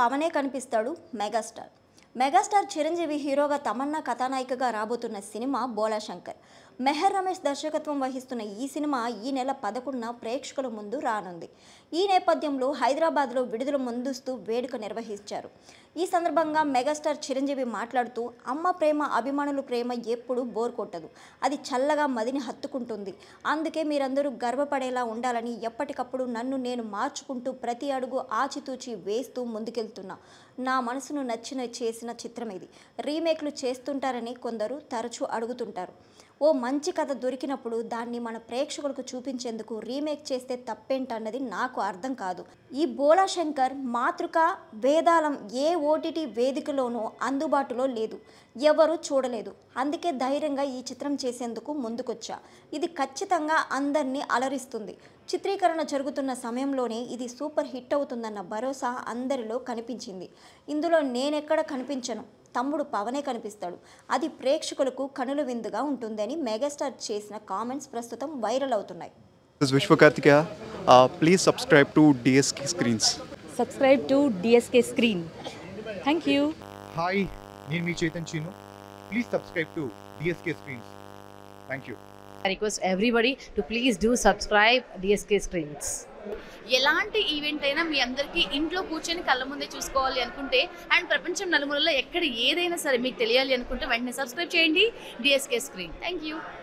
పవనే కనిపిస్తాడు megastar megastar Chiranjeevi హీరోగా తమన్నా కథానాయికగా రాబోతున్న సినిమా బోలాశంకర్ మెహర్ రమేష్ దర్శకత్వం వహిస్తున్న ఈ సినిమా ఈ నెల పదకొండున ప్రేక్షకుల ముందు రానుంది ఈ నేపథ్యంలో హైదరాబాద్లో విడుదల ముందుస్తూ వేడుక నిర్వహించారు ఈ సందర్భంగా మెగాస్టార్ చిరంజీవి మాట్లాడుతూ అమ్మ ప్రేమ అభిమానుల ప్రేమ ఎప్పుడూ బోర్ కొట్టదు అది చల్లగా మదిని హత్తుకుంటుంది అందుకే మీరందరూ గర్వపడేలా ఉండాలని ఎప్పటికప్పుడు నన్ను నేను మార్చుకుంటూ ప్రతి అడుగు ఆచితూచి వేస్తూ ముందుకెళ్తున్నా నా మనసును నచ్చిన చేసిన చిత్రం ఇది రీమేక్లు చేస్తుంటారని కొందరు తరచూ అడుగుతుంటారు ఓ మంచి కథ దొరికినప్పుడు దాన్ని మన ప్రేక్షకులకు చూపించేందుకు రీమేక్ చేస్తే తప్పేంటన్నది నాకు అర్థం కాదు ఈ బోలా శంకర్ మాతృక వేదాలం ఏ ఓటీటీ వేదికలోనూ అందుబాటులో లేదు ఎవరు చూడలేదు అందుకే ధైర్యంగా ఈ చిత్రం చేసేందుకు ముందుకొచ్చా ఇది ఖచ్చితంగా అందరినీ అలరిస్తుంది చిత్రీకరణ జరుగుతున్న సమయంలోనే ఇది సూపర్ హిట్ అవుతుందన్న భరోసా అందరిలో కనిపించింది ఇందులో నేనెక్కడ కనిపించను తమ్ముడు పవనే కనిపిస్తాడు అది ప్రేక్షకులకు కనుల విందుగా ఉంటుందని మెగాస్టార్ చేసిన కామెంట్స్ ప్రస్తుతం వైరల్ అవుతున్నాయి This is Vishwakarthikeya. Uh, please subscribe to DSK Screens. subscribe to DSK Screen. Thank you. Hi నేను మీ Chetan Cheenu please subscribe to DSK screens thank you I request everybody to please do subscribe DSK Screens. ఎలాంటి event అయినా మీ అందరికీ ఇంట్లో కూర్చొని కళ్ళ ముందే చూసుకోవాలి అనుకుంటే అండ్ ప్రపంచం నలుమూలలో ఎక్కడ ఏదైనా సరే మీకు తెలియాలి అనుకుంటే వెంటనే సబ్స్క్రైబ్ చేయండి డిఎస్కే స్క్రీన్ థ్యాంక్ యూ